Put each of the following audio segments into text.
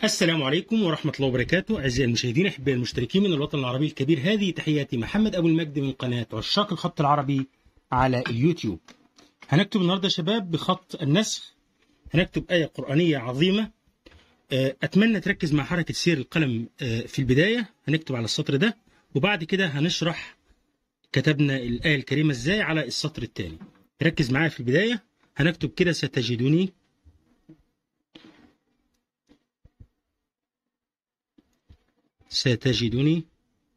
السلام عليكم ورحمة الله وبركاته أعزائي المشاهدين أحبائي المشتركين من الوطن العربي الكبير هذه تحياتي محمد أبو المجد من قناة عشاق الخط العربي على اليوتيوب هنكتب النهاردة يا شباب بخط النسخ هنكتب آية قرآنية عظيمة أتمنى تركز مع حركة سير القلم في البداية هنكتب على السطر ده وبعد كده هنشرح كتبنا الآية الكريمة إزاي على السطر الثاني ركز معايا في البداية هنكتب كده ستجدني ستجدني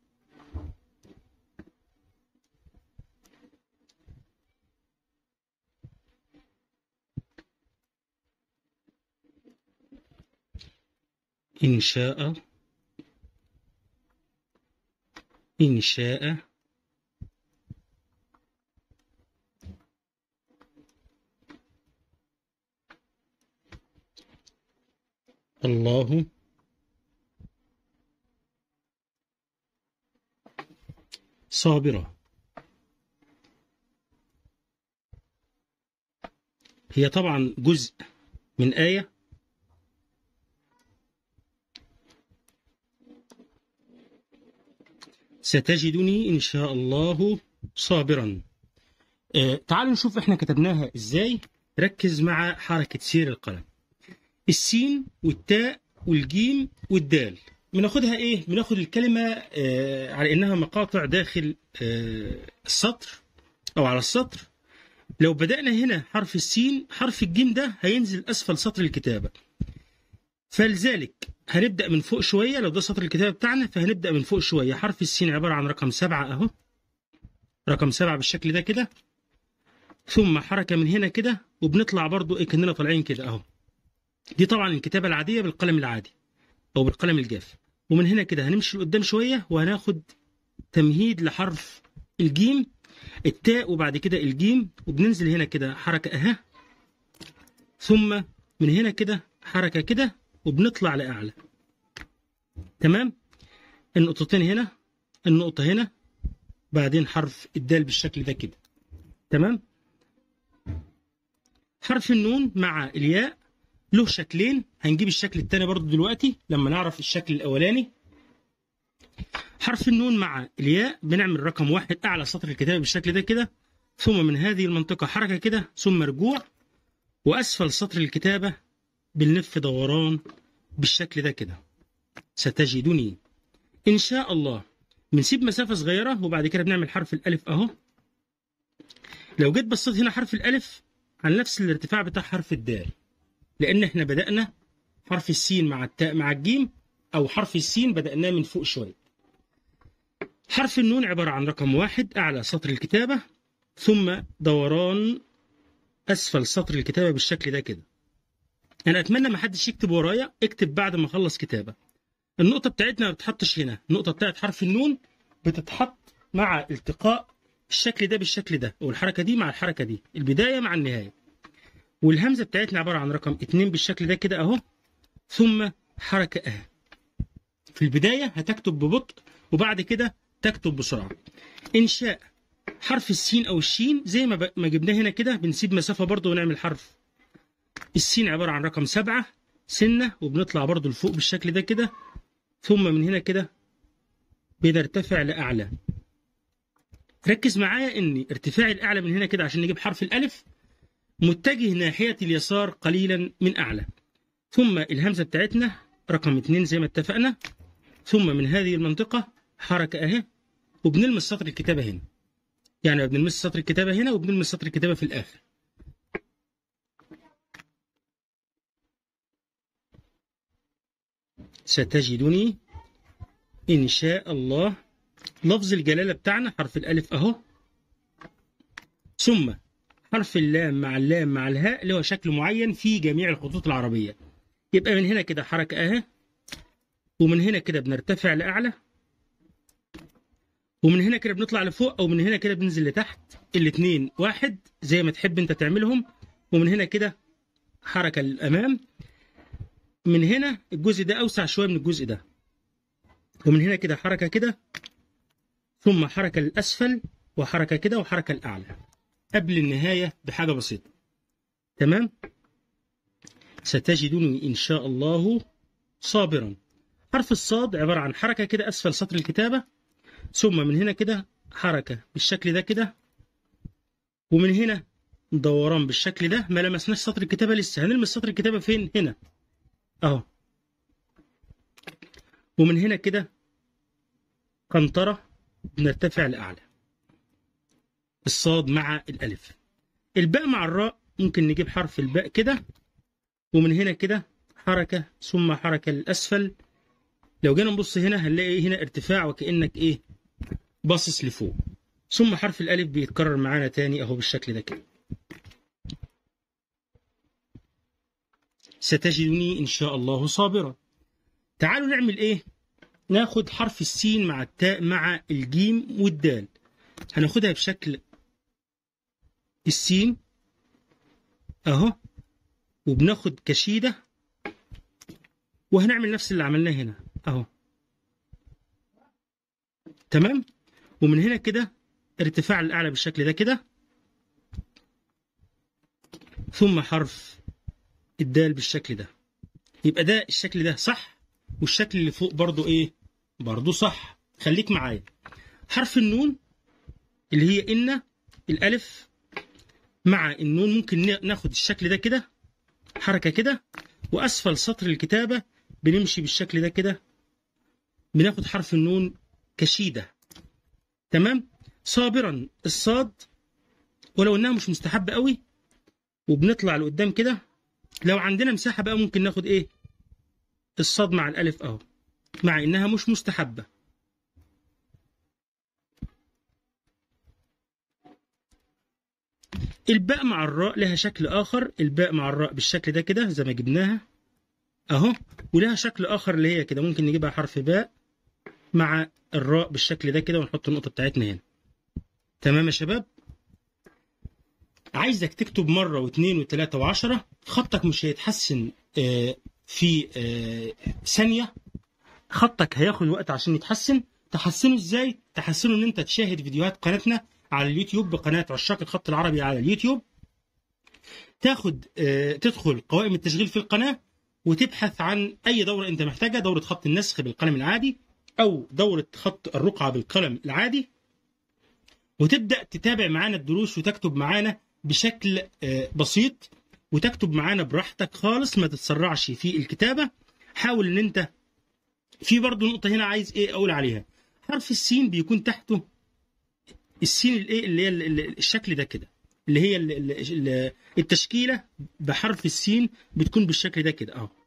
إن شاء إن شاء الله صابرة هي طبعا جزء من آية ستجدني إن شاء الله صابرا آه تعالوا نشوف احنا كتبناها ازاي ركز مع حركة سير القلم السين والتاء والجيم والدال بناخدها ايه بناخد الكلمة آه على انها مقاطع داخل آه السطر او على السطر لو بدأنا هنا حرف السين حرف الجيم ده هينزل اسفل سطر الكتابة فلذلك هنبدأ من فوق شوية لو ده سطر الكتابة بتاعنا فهنبدأ من فوق شوية حرف السين عبارة عن رقم سبعة اهو رقم سبعة بالشكل ده كده ثم حركة من هنا كده وبنطلع برضو ايه كأننا طالعين كده اهو دي طبعا الكتابة العادية بالقلم العادي أو بالقلم الجاف ومن هنا كده هنمشي لقدام شوية وهناخد تمهيد لحرف الجيم التاء وبعد كده الجيم وبننزل هنا كده حركة أها ثم من هنا كده حركة كده وبنطلع لأعلى تمام النقطتين هنا النقطة هنا بعدين حرف الدال بالشكل ده كده تمام حرف النون مع الياء له شكلين هنجيب الشكل الثاني برضو دلوقتي لما نعرف الشكل الاولاني حرف النون مع الياء بنعمل رقم واحد اعلى سطر الكتابه بالشكل ده كده ثم من هذه المنطقه حركه كده ثم رجوع واسفل سطر الكتابه بنلف دوران بالشكل ده كده ستجدني ان شاء الله بنسيب مسافه صغيره وبعد كده بنعمل حرف الالف اهو لو جيت بصيت هنا حرف الالف على نفس الارتفاع بتاع حرف الدال لان احنا بدانا حرف السين مع التاء مع الجيم او حرف السين بداناه من فوق شويه حرف النون عباره عن رقم واحد اعلى سطر الكتابه ثم دوران اسفل سطر الكتابه بالشكل ده كده انا اتمنى ما حدش يكتب ورايا اكتب بعد ما اخلص كتابه النقطه بتاعتنا ما بتتحطش هنا النقطه بتاعت حرف النون بتتحط مع التقاء الشكل ده بالشكل ده والحركه دي مع الحركه دي البدايه مع النهايه والهمزه بتاعتنا عباره عن رقم اتنين بالشكل ده كده اهو ثم حركه اه في البدايه هتكتب ببطء وبعد كده تكتب بسرعه انشاء حرف السين او الشين زي ما ب... ما جبناه هنا كده بنسيب مسافه برضه ونعمل حرف السين عباره عن رقم سبعة سنه وبنطلع برضه لفوق بالشكل ده كده ثم من هنا كده بنرتفع لاعلى ركز معايا ان ارتفاع الاعلى من هنا كده عشان نجيب حرف الالف متجه ناحية اليسار قليلا من أعلى ثم الهمزة بتاعتنا رقم اتنين زي ما اتفقنا ثم من هذه المنطقة حركة أهي وبنلمس سطر الكتابة هنا يعني بنلمس سطر الكتابة هنا وبنلمس سطر الكتابة في الآخر ستجدني إن شاء الله لفظ الجلالة بتاعنا حرف الألف أهو ثم حرف اللام مع اللام مع الهاء اللي هو شكل معين في جميع الخطوط العربية يبقى من هنا كده حركة اهي ومن هنا كده بنرتفع لأعلى ومن هنا كده بنطلع لفوق أو من هنا كده بننزل لتحت الاتنين واحد زي ما تحب انت تعملهم ومن هنا كده حركة للأمام من هنا الجزء ده أوسع شوية من الجزء ده ومن هنا كده حركة كده ثم حركة للأسفل وحركة كده وحركة الأعلى قبل النهاية بحاجة بسيطة تمام ستجدني إن شاء الله صابرا حرف الصاد عبارة عن حركة كده أسفل سطر الكتابة ثم من هنا كده حركة بالشكل ده كده ومن هنا دوران بالشكل ده ما لمسناش سطر الكتابة لسه هنلمس سطر الكتابة فين هنا اهو ومن هنا كده قنطرة بنرتفع لأعلى الصاد مع الألف الباء مع الراء ممكن نجيب حرف الباء كده ومن هنا كده حركة ثم حركة للأسفل لو جينا نبص هنا هنلاقي هنا ارتفاع وكأنك إيه باصص لفوق ثم حرف الألف بيتكرر معانا تاني أهو بالشكل ده كده ستجدني إن شاء الله صابرا تعالوا نعمل إيه ناخد حرف السين مع التاء مع الجيم والدال هناخدها بشكل السين اهو وبناخد كشيدة وهنعمل نفس اللي عملناه هنا اهو تمام ومن هنا كده ارتفاع الأعلى بالشكل ده كده ثم حرف الدال بالشكل ده يبقى ده الشكل ده صح والشكل اللي فوق برضو ايه برضو صح خليك معايا حرف النون اللي هي إن الألف مع النون ممكن ناخد الشكل ده كده حركة كده وأسفل سطر الكتابة بنمشي بالشكل ده كده بناخد حرف النون كشيدة تمام صابرا الصاد ولو انها مش مستحبة قوي وبنطلع لقدام كده لو عندنا مساحة بقى ممكن ناخد ايه الصاد مع الألف اهو مع انها مش مستحبة الباء مع الراء لها شكل آخر الباء مع الراء بالشكل ده كده زي ما جبناها أهو ولها شكل آخر اللي هي كده ممكن نجيبها حرف باء مع الراء بالشكل ده كده ونحط النقطة بتاعتنا هنا تمام يا شباب عايزك تكتب مرة واثنين وثلاثة وعشرة خطك مش هيتحسن في ثانية خطك هياخد وقت عشان يتحسن تحسنه ازاي تحسنه ان انت تشاهد فيديوهات قناتنا على اليوتيوب بقناة عشاق الخط العربي على اليوتيوب تاخد تدخل قوائم التشغيل في القناة وتبحث عن أي دورة أنت محتاجها دورة خط النسخ بالقلم العادي أو دورة خط الرقعة بالقلم العادي وتبدأ تتابع معانا الدروس وتكتب معانا بشكل بسيط وتكتب معانا براحتك خالص ما تتسرعش في الكتابة حاول ان انت في برضه نقطة هنا عايز ايه اقول عليها حرف السين بيكون تحته السين الايه اللي هي الشكل ده كده اللي هي التشكيله بحرف السين بتكون بالشكل ده كده اهو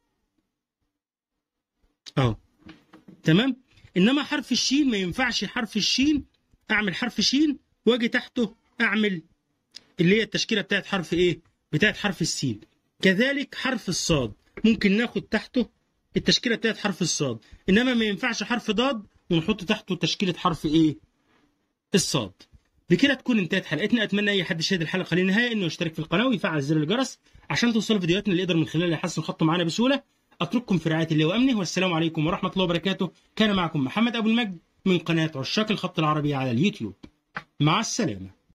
اهو تمام انما حرف الشين ما ينفعش حرف الشين اعمل حرف شين واجي تحته اعمل اللي هي التشكيله بتاعت حرف ايه بتاعت حرف السين كذلك حرف الصاد ممكن ناخد تحته التشكيله بتاعت حرف الصاد انما ما ينفعش حرف ضاد ونحط تحته تشكيله حرف ايه الصاد بكده تكون انتهت حلقتنا اتمنى اي حد شاهد الحلقه للنهايه انه يشترك في القناه ويفعل زر الجرس عشان توصلوا فيديوهاتنا اللي يقدر من خلالها يحسن خطه معانا بسهوله اترككم في رعايه الله وامنه والسلام عليكم ورحمه الله وبركاته كان معكم محمد ابو المجد من قناه عشاق الخط العربي على اليوتيوب مع السلامه